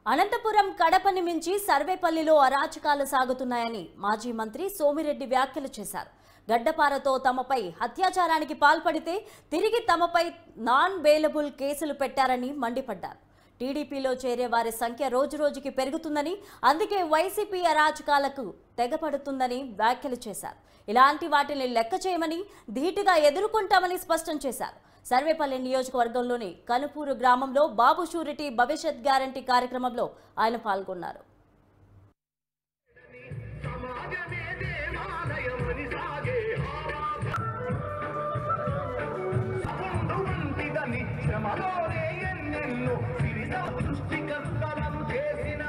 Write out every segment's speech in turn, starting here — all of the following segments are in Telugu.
అనంతపురం కడపని మించి సర్వేపల్లిలో అరాచకాలు సాగుతున్నాయని మాజీ మంత్రి సోమిరెడ్డి వ్యాఖ్యలు చేశారు గడ్డపారతో తమపై అత్యాచారానికి పాల్పడితే తిరిగి తమపై నాన్ బెయిలబుల్ కేసులు పెట్టారని మండిపడ్డారు టీడీపీలో చేరే వారి సంఖ్య రోజురోజుకి పెరుగుతుందని అందుకే వైసీపీ అరాచకాలకు తెగపడుతుందని వ్యాఖ్యలు చేశారు ఇలాంటి వాటిని లెక్క చేయమని ధీటుగా ఎదుర్కొంటామని స్పష్టం చేశారు సర్వేపల్లి నియోజకవర్గంలోని కనుపూరు గ్రామంలో బాబు షూరిటీ భవిష్యత్ గ్యారంటీ కార్యక్రమంలో ఆయన పాల్గొన్నారు సమాజమే దేవాలయమని సాగే వంటిదని శ్రమలోనే ఎన్నెన్నో వివిధ సృష్టికర్తలను చేసిన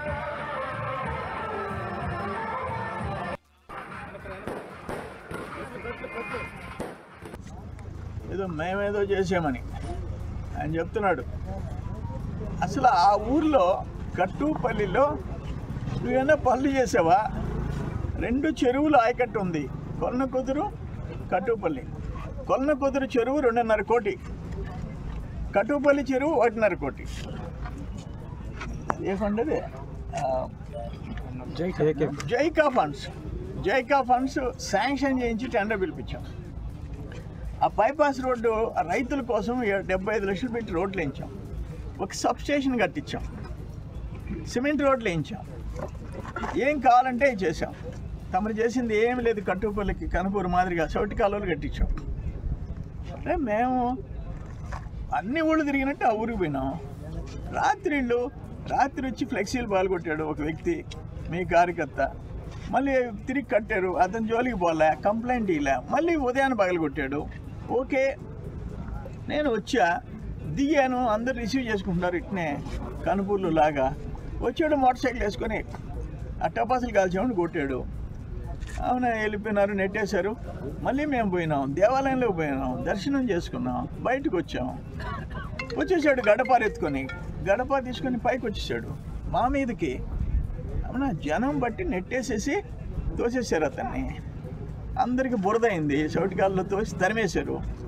ఏదో మేమేదో చేసామని ఆయన చెప్తున్నాడు అసలు ఆ ఊర్లో కట్టుపల్లిలో నువ్వేనా పనులు చేసావా రెండు చెరువులు ఆయకట్టు ఉంది కొన్న కుదురు కట్టుపల్లి కొన్న కుదురు చెరువు రెండున్నర కోటి కట్టుపల్లి చెరువు ఒకటిన్నర కోటి ఏ ఫండ్ అది ఆ, JICA funds JICA funds sanction చేయించి టెండర్ పిలిపించాం ఆ బైపాస్ రోడ్డు ఆ రైతుల కోసం ఏ- డెబ్బై ఐదు లక్షలు పెట్టి రోడ్లు వేయించాం ఒక సబ్ స్టేషన్ కట్టించాం సిమెంట్ రోడ్లు వేయించాం ఏం కావాలంటే అవి చేసాం తమరు చేసింది ఏం లేదు కట్టుపల్లికి కనుపూరు మాదిరిగా చౌటి కాలువలు కట్టించాం అంటే మేము అన్ని ఊళ్ళు తిరిగినట్టు ఆ ఊరికి పోయినాం రాత్రిళ్ళు రాత్రి వచ్చి ఫ్లెక్సీలు పాల్గొట్టాడు ఒక వ్యక్తి మీ కార్యకర్త మళ్ళీ తిరిగి కట్టారు అతని జోలికి పోలే కంప్లైంట్ ఇలా మళ్ళీ ఉదయాన్ని పగలగొట్టాడు ఓకే నేను వచ్చా దిగాను అందరు రిసీవ్ చేసుకుంటున్నారు ఇట్నే కనుపూర్లు లాగా వచ్చాడు మోటార్ సైకిల్ వేసుకొని ఆ టపాసులు కాల్చామని కొట్టాడు అవునా వెళ్ళిపోయినారు నెట్టేశారు మళ్ళీ మేము పోయినాం దేవాలయంలోకి పోయినాం దర్శనం చేసుకున్నాం బయటకు వచ్చాం వచ్చేసాడు గడపార ఎత్తుకొని గడప తీసుకొని పైకి వచ్చేసాడు మా మీదకి అవునా జనం బట్టి నెట్టేసేసి తోసేశారు అతన్ని అందరికి బురద అయింది చౌటికాల్లో తోసి తరిమేశారు